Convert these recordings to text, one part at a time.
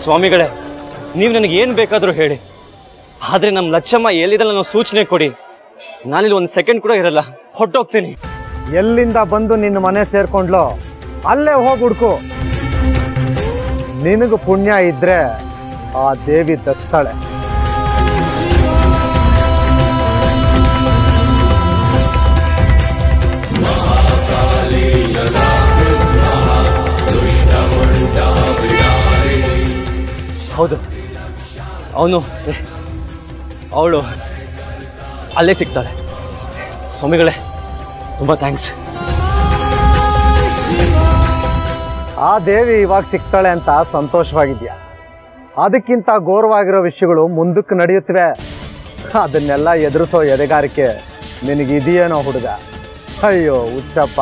ಸ್ವಾಮಿಗಳೇ ನೀವು ನನಗೆ ಏನು ಬೇಕಾದರೂ ಹೇಳಿ ಆದರೆ ನಮ್ಮ ಲಚ್ಚಮ್ಮ ಎಲ್ಲಿದಲ್ಲ ನಾವು ಸೂಚನೆ ಕೊಡಿ ನಾನಿಲ್ಲಿ ಒಂದು ಸೆಕೆಂಡ್ ಕೂಡ ಇರಲ್ಲ ಹೊಟ್ಟೋಗ್ತೀನಿ ಎಲ್ಲಿಂದ ಬಂದು ನಿನ್ನ ಮನೆ ಸೇರ್ಕೊಂಡ್ಲೋ ಅಲ್ಲೇ ಹೋಗಿ ಹುಡ್ಕು ನಿನಗೆ ಪುಣ್ಯ ಇದ್ರೆ ಆ ದೇವಿ ದತ್ತಾಳೆ ಹೌದು ಅವನು ಅವಳು ಅಲ್ಲೇ ಸಿಗ್ತಾಳೆ ಸ್ವಾಮಿಗಳೇ ತುಂಬ ಥ್ಯಾಂಕ್ಸ್ ಆ ದೇವಿ ಇವಾಗ ಸಿಗ್ತಾಳೆ ಅಂತ ಸಂತೋಷವಾಗಿದ್ಯಾ ಅದಕ್ಕಿಂತ ಘೋರವಾಗಿರೋ ವಿಷಯಗಳು ಮುಂದಕ್ಕೆ ನಡೆಯುತ್ತವೆ ಅದನ್ನೆಲ್ಲ ಎದುರಿಸೋ ಎದೆಗಾರಿಕೆ ನಿನಗಿದೆಯೇನೋ ಹುಡುಗ ಅಯ್ಯೋ ಹುಚ್ಚಪ್ಪ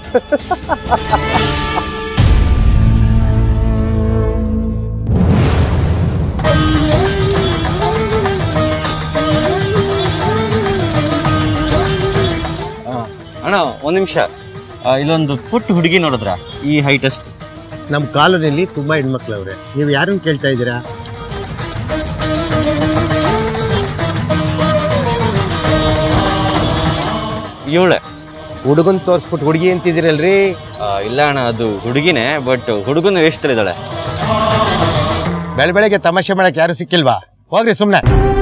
ಅಣ್ಣ ಒಂದು ನಿಮಿಷ ಇಲ್ಲೊಂದು ಪುಟ್ಟ ಹುಡುಗಿ ನೋಡಿದ್ರ ಈ ಹೈಟ್ ಅಷ್ಟು ನಮ್ಮ ಕಾಲೋನಿಯಲ್ಲಿ ತುಂಬಾ ಹೆಣ್ಮಕ್ಳು ಅವ್ರೆ ನೀವು ಯಾರನ್ನ ಕೇಳ್ತಾ ಇದ್ದೀರಾ ಇವಳೆ ಹುಡುಗನ್ ತೋರಿಸ್ಬಿಟ್ಟು ಹುಡುಗಿ ಅಂತಿದ್ದೀರಲ್ರಿ ಇಲ್ಲ ಅಣ್ಣ ಅದು ಹುಡುಗಿನೇ ಬಟ್ ಹುಡುಗನ ವೇಷದಲ್ಲಿದ್ದಾಳೆ ಬೆಳ ಬೆಳಗ್ಗೆ ತಮಾಷೆ ಮಾಡಕ್ ಯಾರು ಸಿಕ್ಕಿಲ್ವಾ ಹೋಗ್ರಿ ಸುಮ್ನೆ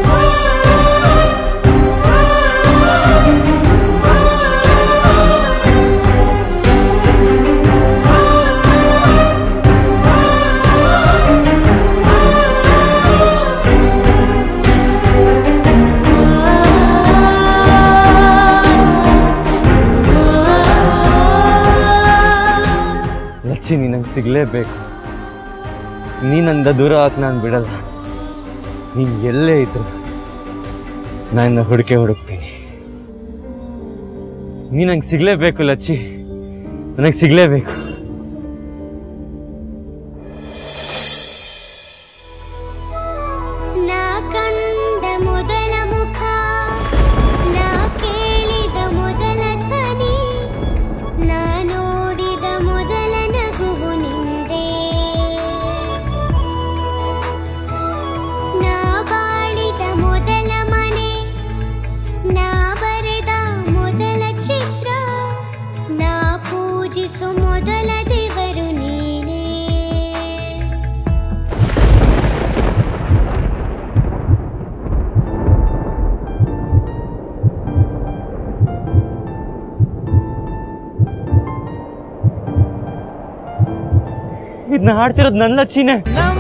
ಲಚ್ಚಿ ನೀ ನಂಗೆ ಸಿಗಲೇಬೇಕು ನೀ ನಂದ ದೂರ ಹಾಕಿ ನಾನು ಬಿಡಲ್ಲ ನೀನು ಎಲ್ಲೇ ಇದ್ರು ನಾನು ಹುಡುಕೆ ಹುಡುಕ್ತೀನಿ ನೀ ನಂಗೆ ಸಿಗಲೇಬೇಕು ಲಚ್ಚಿ ನನಗೆ ಸಿಗಲೇಬೇಕು ನಾ ಕಂಡ ಮೊದಲ ಮುಖ ನಾ ಕೇಳಿದ ಮೊದಲ ಧ್ವನಿ ನಾ ನೋಡಿದ ಮೊದಲ ನಗುವು ನಿಂದೆ ನಾ ಬಾಳಿದ ಮೊದಲ ಮನೆ ನಾ ಬರೆದ ಮೊದಲ ಚಿತ್ರ ನಾ ಪೂಜಿಸು ಮೊದಲ ದೇವರು ನೀನೇ ಇದನ್ನ ಹಾಡ್ತಿರೋದು ನನ್ನ ಲಚ್ಚಿನೇ ನಮ್ಮ